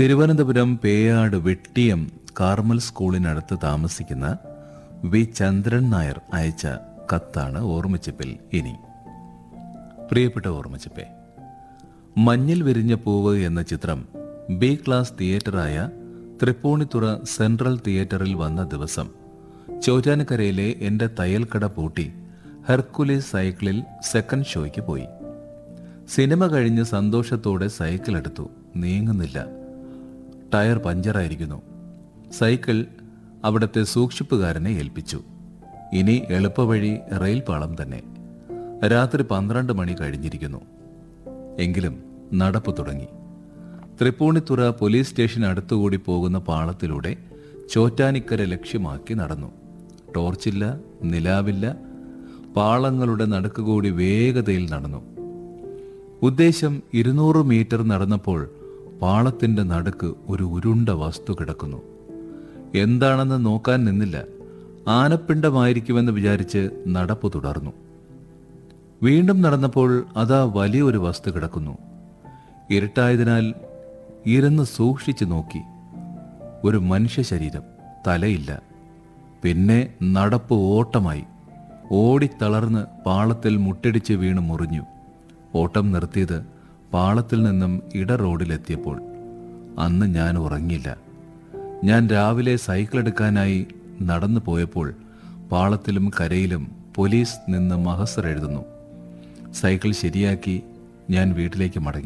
Thiruvananthapuram Peyad Vettiyam Carmel സ്കൂളിനടുത്ത് താമസിക്കുന്ന V ചന്ദ്രൻ നായർ അയച്ച കത്താണ് ഓർമ്മച്ചിപ്പിൽ ഇനി പ്രിയപ്പെട്ട ഓർമ്മച്ചിപ്പേ മഞ്ഞിൽ വിരിഞ്ഞ പൂവ് എന്ന ചിത്രം ബി ക്ലാസ് തിയേറ്ററായ തൃപ്പൂണിത്തുറ സെൻട്രൽ തിയേറ്ററിൽ വന്ന ദിവസം ചോറ്റാനിക്കരയിലെ എന്റെ തയ്യൽക്കട പൂട്ടി ഹെർക്കുലിസ് സൈക്കിളിൽ സെക്കൻഡ് ഷോയ്ക്ക് പോയി സിനിമ കഴിഞ്ഞ് സന്തോഷത്തോടെ സൈക്കിൾ എടുത്തു നീങ്ങുന്നില്ല ടയർ പഞ്ചറായിരിക്കുന്നു സൈക്കിൾ അവിടുത്തെ സൂക്ഷിപ്പുകാരനെ ഏൽപ്പിച്ചു ഇനി എളുപ്പവഴി റെയിൽ പാളം തന്നെ രാത്രി പന്ത്രണ്ട് മണി കഴിഞ്ഞിരിക്കുന്നു എങ്കിലും നടപ്പ് തുടങ്ങി തൃപ്പൂണിത്തുറ പോലീസ് സ്റ്റേഷൻ അടുത്തുകൂടി പോകുന്ന പാളത്തിലൂടെ ചോറ്റാനിക്കര ലക്ഷ്യമാക്കി നടന്നു ടോർച്ചില്ല നിലാവില്ല പാളങ്ങളുടെ നടുക്കുകൂടി വേഗതയിൽ നടന്നു ഉദ്ദേശം ഇരുന്നൂറ് മീറ്റർ നടന്നപ്പോൾ പാളത്തിന്റെ നടുക്ക് ഒരു ഉരുണ്ട വസ്തു കിടക്കുന്നു എന്താണെന്ന് നോക്കാൻ നിന്നില്ല ആനപ്പിണ്ടമായിരിക്കുമെന്ന് വിചാരിച്ച് നടപ്പ് തുടർന്നു വീണ്ടും നടന്നപ്പോൾ അതാ വലിയൊരു വസ്തു കിടക്കുന്നു ഇരുട്ടായതിനാൽ ഇരുന്ന് സൂക്ഷിച്ചു നോക്കി ഒരു മനുഷ്യ ശരീരം തലയില്ല പിന്നെ നടപ്പ് ഓട്ടമായി ഓടിത്തളർന്ന് പാളത്തിൽ മുട്ടടിച്ച് വീണ് മുറിഞ്ഞു ഓട്ടം നിർത്തിയത് പാളത്തിൽ നിന്നും ഇട റോഡിലെത്തിയപ്പോൾ അന്ന് ഞാൻ ഉറങ്ങില്ല ഞാൻ രാവിലെ സൈക്കിൾ എടുക്കാനായി നടന്നു പോയപ്പോൾ പാളത്തിലും കരയിലും പോലീസ് നിന്ന് മഹസർ എഴുതുന്നു സൈക്കിൾ ശരിയാക്കി ഞാൻ വീട്ടിലേക്ക് മടങ്ങി